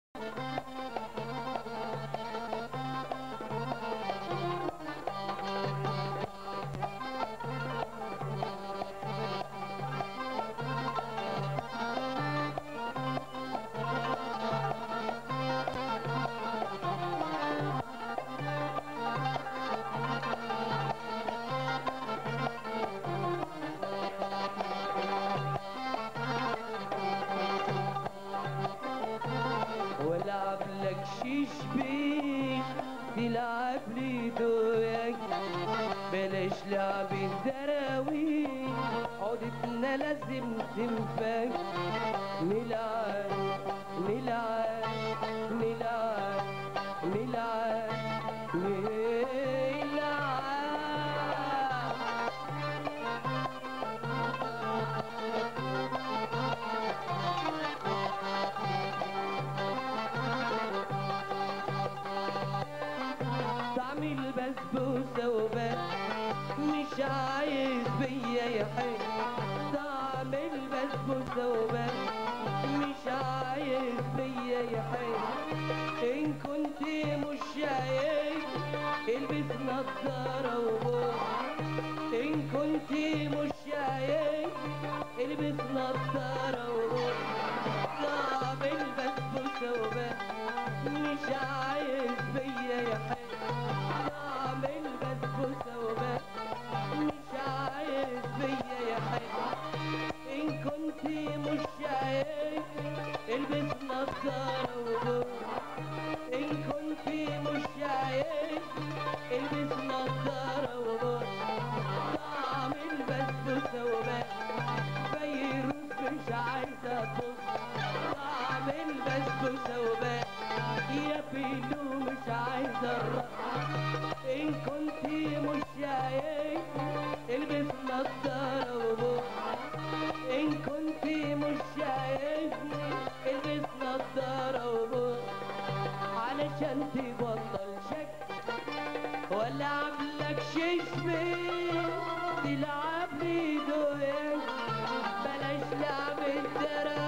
والعب لك شيش بيش تلعب لي دويك بلاش لعب الدراويش عودتنا لازم تنفك نلعب نلعب نلعب نلعب نلعب طعم البسبوسة وبس مش عايز بيا يا حي طعم البسبوسة وبس مش عايز بيا يا حي إن كنت مش شايف البس نضارة وبص إن كنت مش شايف البس نضارة وبص طعم البسبوسة وبس مش عايز بيا يا حي طعم البسبوسة وبس مش عايز بيا يا حي إن كنت مش شايف البس نضارة وبص إن كنت مش شايف البس نضارة وبص طعم البسبوسة وبس فيروز مش عايزة تبص طعم البسبوسة وبس يا بيلو مش عايزة الرقص إن كنت مش شايف البس نضارة وبص إن كنت مش شايفني البس نضارة وبص علشان تبطل شك ولا عاملك ششمي تلعب لي دويك بلاش لعب الدرا